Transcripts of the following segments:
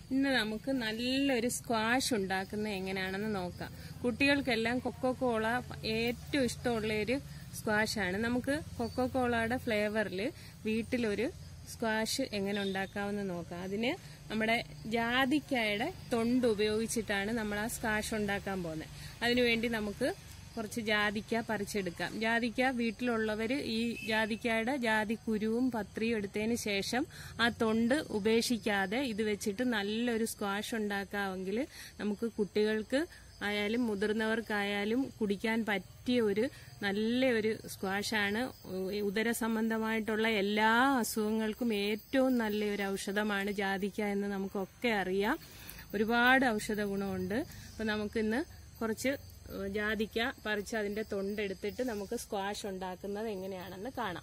ഇന്ന് നമുക്ക് നല്ലൊരു സ്ക്വാഷ് ഉണ്ടാക്കുന്നത് എങ്ങനെയാണെന്ന് നോക്കാം കുട്ടികൾക്കെല്ലാം കൊക്കോ കോള ഏറ്റവും ഇഷ്ടമുള്ള ഒരു സ്ക്വാഷാണ് നമുക്ക് കൊക്കോ കോളയുടെ ഫ്ലേവറിൽ വീട്ടിലൊരു സ്ക്വാഷ് എങ്ങനെ ഉണ്ടാക്കാമെന്ന് നോക്കാം അതിന് നമ്മുടെ ജാതിക്കായുടെ തൊണ്ട് ഉപയോഗിച്ചിട്ടാണ് നമ്മൾ ആ സ്ക്വാഷ് ഉണ്ടാക്കാൻ പോകുന്നത് അതിനുവേണ്ടി നമുക്ക് കുറച്ച് ജാതിക്ക പറിച്ചെടുക്കാം ജാതിക്ക വീട്ടിലുള്ളവർ ഈ ജാതിക്കയുടെ ജാതി കുരുവും പത്രിയും എടുത്തതിന് ശേഷം ആ തൊണ്ട് ഉപേക്ഷിക്കാതെ ഇത് വെച്ചിട്ട് നല്ലൊരു സ്ക്വാഷ് ഉണ്ടാക്കാമെങ്കിൽ നമുക്ക് കുട്ടികൾക്ക് ആയാലും മുതിർന്നവർക്കായാലും കുടിക്കാൻ പറ്റിയ ഒരു നല്ല ഒരു സ്ക്വാഷാണ് ഉദര സംബന്ധമായിട്ടുള്ള എല്ലാ അസുഖങ്ങൾക്കും ഏറ്റവും നല്ലൊരു ഔഷധമാണ് ജാതിക്ക എന്ന് നമുക്കൊക്കെ അറിയാം ഒരുപാട് ഔഷധ ഗുണമുണ്ട് അപ്പം നമുക്കിന്ന് കുറച്ച് ജാതിക്ക പറിച്ച് അതിന്റെ തൊണ്ടെടുത്തിട്ട് നമുക്ക് സ്ക്വാഷ് ഉണ്ടാക്കുന്നത് എങ്ങനെയാണെന്ന് കാണാം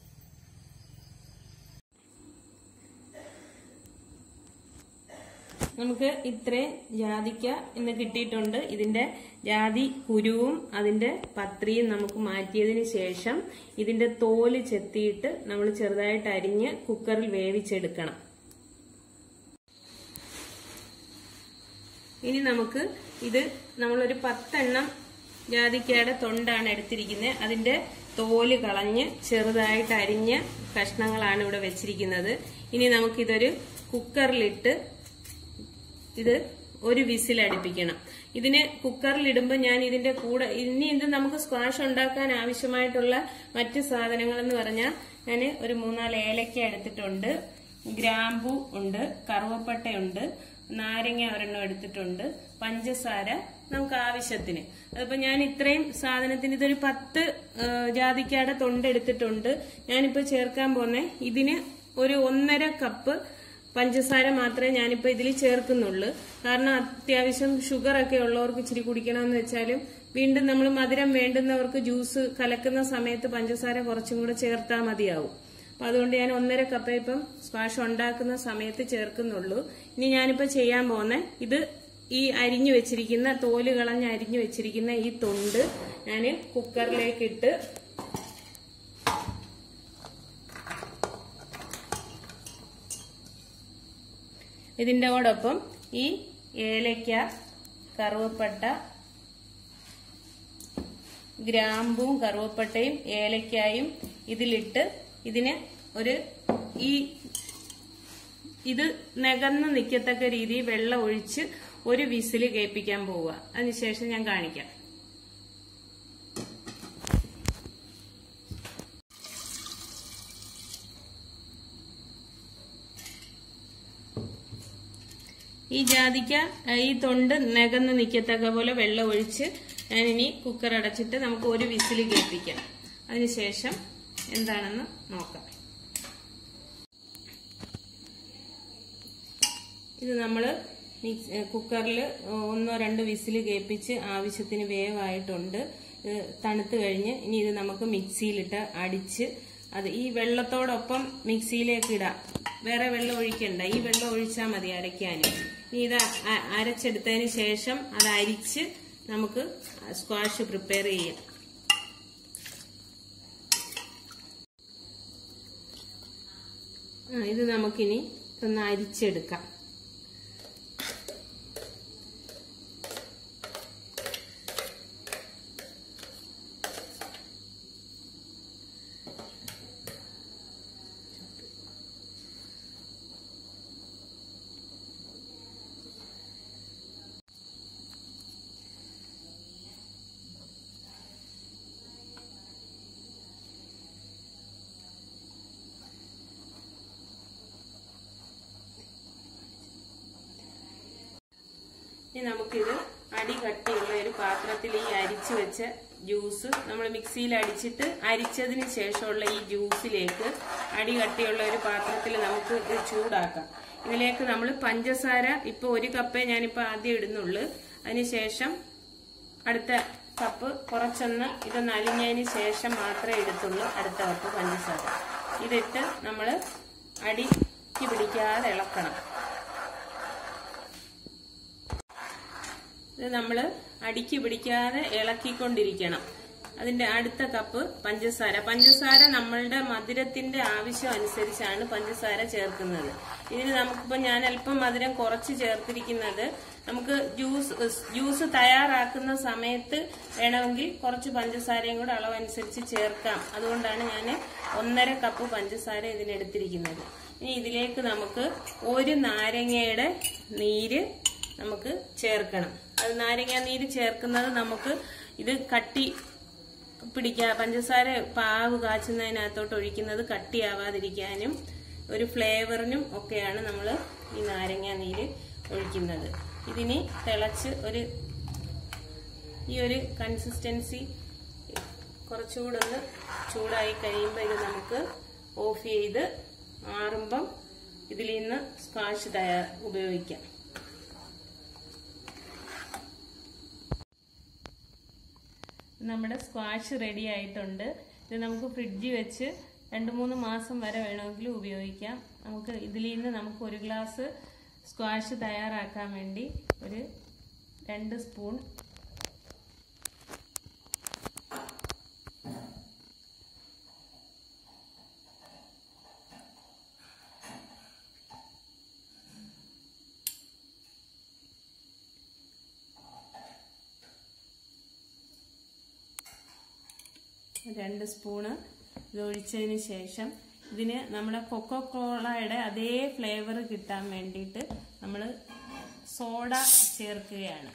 നമുക്ക് ഇത്രയും ജാതിക്ക ഇന്ന് കിട്ടിയിട്ടുണ്ട് ഇതിന്റെ ജാതി കുരുവും അതിന്റെ പത്രിയും നമുക്ക് മാറ്റിയതിന് ശേഷം ഇതിന്റെ തോല് ചെത്തിയിട്ട് നമ്മൾ ചെറുതായിട്ട് അരിഞ്ഞ് കുക്കറിൽ വേവിച്ചെടുക്കണം ഇനി നമുക്ക് ഇത് നമ്മളൊരു പത്തെണ്ണം ജാതിക്കയുടെ തൊണ്ടാണ് എടുത്തിരിക്കുന്നത് അതിന്റെ തോല് കളഞ്ഞ് ചെറുതായിട്ട് അരിഞ്ഞ കഷ്ണങ്ങളാണ് ഇവിടെ വെച്ചിരിക്കുന്നത് ഇനി നമുക്കിതൊരു കുക്കറിലിട്ട് ഇത് ഒരു വിസിൽ അടുപ്പിക്കണം ഇതിന് കുക്കറിലിടുമ്പോൾ ഞാൻ ഇതിന്റെ കൂടെ ഇനി ഇത് നമുക്ക് സ്ക്വാഷ് ഉണ്ടാക്കാൻ ആവശ്യമായിട്ടുള്ള മറ്റ് സാധനങ്ങൾ എന്ന് പറഞ്ഞാൽ ഞാൻ ഒരു മൂന്നാല് ഏലക്ക എടുത്തിട്ടുണ്ട് ഗ്രാമ്പു ഉണ്ട് കറുവപ്പട്ടയുണ്ട് നാരങ്ങ ഒരെണ്ണം എടുത്തിട്ടുണ്ട് പഞ്ചസാര നമുക്ക് ആവശ്യത്തിന് അതിപ്പോ ഞാൻ ഇത്രയും സാധനത്തിന് ഇതൊരു പത്ത് ജാതിക്കയുടെ തൊണ്ടെടുത്തിട്ടുണ്ട് ഞാനിപ്പോ ചേർക്കാൻ പോന്നെ ഇതിന് ഒരു ഒന്നര കപ്പ് പഞ്ചസാര മാത്രമേ ഞാനിപ്പോ ഇതിൽ ചേർക്കുന്നുള്ളൂ കാരണം അത്യാവശ്യം ഷുഗർ ഒക്കെ ഉള്ളവർക്ക് ഇച്ചിരി കുടിക്കണമെന്ന് വെച്ചാലും വീണ്ടും നമ്മൾ മധുരം വേണ്ടുന്നവർക്ക് ജ്യൂസ് കലക്കുന്ന സമയത്ത് പഞ്ചസാര കുറച്ചും കൂടെ ചേർത്താൽ മതിയാവും അപ്പൊ അതുകൊണ്ട് ഞാൻ ഒന്നര കപ്പ ഇപ്പം സ്ക്വാഷ് ഉണ്ടാക്കുന്ന സമയത്ത് ചേർക്കുന്നുള്ളൂ ഇനി ഞാനിപ്പോ ചെയ്യാൻ പോകുന്ന ഇത് ഈ അരിഞ്ഞു വെച്ചിരിക്കുന്ന തോല് കളഞ്ഞ് അരിഞ്ഞു വെച്ചിരിക്കുന്ന ഈ തൊണ്ട് ഞാൻ കുക്കറിലേക്ക് ഇട്ട് ഇതിന്റെ കൂടൊപ്പം ഈ ഏലക്ക കറുവപ്പട്ട ഗ്രാമ്പും കറുവപ്പട്ടയും ഏലക്കായും ഇതിലിട്ട് ഇതിന് ഒരു ഈ ഇത് നികന്ന് നിൽക്കത്തക്ക രീതിയിൽ വെള്ളം ഒഴിച്ച് ഒരു വിസിൽ കേൾപ്പിക്കാൻ പോവുക അതിനുശേഷം ഞാൻ കാണിക്കാം ഈ ജാതിക്ക ഈ തൊണ്ട് നികന്ന് നിൽക്കത്തക്ക പോലെ വെള്ളം ഒഴിച്ച് ഞാനിനി കുക്കർ അടച്ചിട്ട് നമുക്ക് ഒരു വിസിൽ കേൾപ്പിക്കാം അതിനുശേഷം എന്താണെന്ന് നോക്കാം ഇത് നമ്മൾ കുക്കറിൽ ഒന്നോ രണ്ടോ വിസിൽ കേൾപ്പിച്ച് ആവശ്യത്തിന് വേവായിട്ടുണ്ട് തണുത്ത് കഴിഞ്ഞ് ഇനി ഇത് നമുക്ക് മിക്സിയിലിട്ട് അടിച്ച് അത് ഈ വെള്ളത്തോടൊപ്പം മിക്സിയിലേക്ക് ഇടാം വേറെ വെള്ളം ഒഴിക്കണ്ട ഈ വെള്ളം ഒഴിച്ചാൽ മതി അരയ്ക്കാൻ ഇനി ഇത് അരച്ചെടുത്തതിന് ശേഷം അത് അരിച്ച് നമുക്ക് സ്ക്വാഷ് പ്രിപ്പയർ ചെയ്യാം ഇത് നമുക്കിനി ഒന്ന് അരിച്ചെടുക്കാം ഇനി നമുക്കിത് അടി കട്ടിയുള്ള ഒരു പാത്രത്തിൽ ഈ അരിച്ചു വെച്ച ജ്യൂസ് നമ്മൾ മിക്സിയിൽ അടിച്ചിട്ട് അരിച്ചതിന് ശേഷമുള്ള ഈ ജ്യൂസിലേക്ക് അടി കട്ടിയുള്ള ഒരു പാത്രത്തിൽ നമുക്ക് ഇത് ചൂടാക്കാം ഇതിലേക്ക് നമ്മൾ പഞ്ചസാര ഇപ്പൊ ഒരു കപ്പേ ഞാനിപ്പോ ആദ്യം ഇടുന്നുള്ളൂ അതിനുശേഷം അടുത്ത കപ്പ് കുറച്ചൊന്ന് ഇതൊന്ന് അലിഞ്ഞതിന് ശേഷം മാത്രമേ എടുത്തുള്ളൂ അടുത്ത കപ്പ് പഞ്ചസാര ഇതിട്ട് നമ്മൾ അടിക്ക് പിടിക്കാതെ ഇളക്കണം ഇത് നമ്മൾ അടിക്ക് പിടിക്കാതെ ഇളക്കിക്കൊണ്ടിരിക്കണം അതിന്റെ അടുത്ത കപ്പ് പഞ്ചസാര പഞ്ചസാര നമ്മളുടെ മധുരത്തിന്റെ ആവശ്യം അനുസരിച്ചാണ് പഞ്ചസാര ചേർക്കുന്നത് ഇതിന് നമുക്കിപ്പോ ഞാൻ അല്പം മധുരം കുറച്ച് ചേർത്തിരിക്കുന്നത് നമുക്ക് ജ്യൂസ് ജ്യൂസ് തയ്യാറാക്കുന്ന സമയത്ത് വേണമെങ്കിൽ കുറച്ച് പഞ്ചസാരയും കൂടെ അളവനുസരിച്ച് ചേർക്കാം അതുകൊണ്ടാണ് ഞാൻ ഒന്നര കപ്പ് പഞ്ചസാര ഇതിനെടുത്തിരിക്കുന്നത് ഇനി ഇതിലേക്ക് നമുക്ക് ഒരു നാരങ്ങയുടെ നീര് നമുക്ക് ചേർക്കണം അത് നാരങ്ങ നീര് ചേർക്കുന്നത് നമുക്ക് ഇത് കട്ടി പിടിക്കാ പഞ്ചസാര പാവ് കാച്ചുന്നതിനകത്തോട്ട് ഒഴിക്കുന്നത് കട്ടിയാവാതിരിക്കാനും ഒരു ഫ്ലേവറിനും ഒക്കെയാണ് നമ്മൾ ഈ നാരങ്ങ നീര് ഒഴിക്കുന്നത് ഇതിനി തിളച്ച് ഒരു ഈ ഒരു കൺസിസ്റ്റൻസി കുറച്ചുകൂടെ ഒന്ന് ചൂടായി കഴിയുമ്പോൾ ഇത് നമുക്ക് ഓഫ് ചെയ്ത് ആറുമ്പം ഇതിൽ നിന്ന് സ്ക്വാഷ് തയ്യാർ ഉപയോഗിക്കാം നമ്മുടെ സ്ക്വാഷ് റെഡി ആയിട്ടുണ്ട് ഇത് നമുക്ക് ഫ്രിഡ്ജിൽ വെച്ച് രണ്ട് മൂന്ന് മാസം വരെ വേണമെങ്കിൽ ഉപയോഗിക്കാം നമുക്ക് ഇതിൽ നിന്ന് നമുക്ക് ഒരു ഗ്ലാസ് സ്ക്വാഷ് തയ്യാറാക്കാൻ വേണ്ടി ഒരു രണ്ട് സ്പൂൺ രണ്ട് സ്പൂണ് ഇത് ഒഴിച്ചതിന് ശേഷം ഇതിന് നമ്മുടെ കൊക്കോ കോളയുടെ അതേ ഫ്ലേവർ കിട്ടാൻ വേണ്ടിയിട്ട് നമ്മൾ സോഡ ചേർക്കുകയാണ്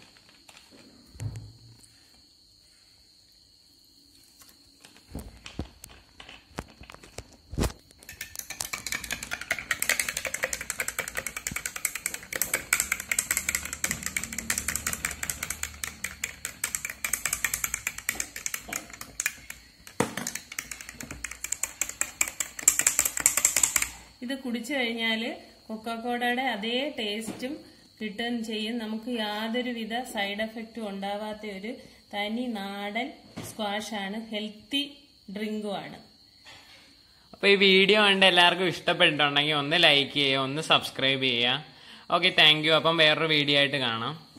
ഇത് കുടിച്ചു കഴിഞ്ഞാൽ കൊക്കക്കോടയുടെ അതേ ടേസ്റ്റും കിട്ടുകയും ചെയ്യും നമുക്ക് യാതൊരുവിധ സൈഡ് എഫക്റ്റും ഉണ്ടാവാത്ത ഒരു തനി നാടൻ സ്ക്വാഷാണ് ഹെൽത്തി ഡ്രിങ്കുമാണ് അപ്പൊ ഈ വീഡിയോ കണ്ട് എല്ലാവർക്കും ഇഷ്ടപ്പെട്ടിട്ടുണ്ടെങ്കിൽ ഒന്ന് ലൈക്ക് ചെയ്യുക ഒന്ന് സബ്സ്ക്രൈബ് ചെയ്യുക ഓക്കെ താങ്ക് യു അപ്പം വേറൊരു വീഡിയോ ആയിട്ട് കാണാം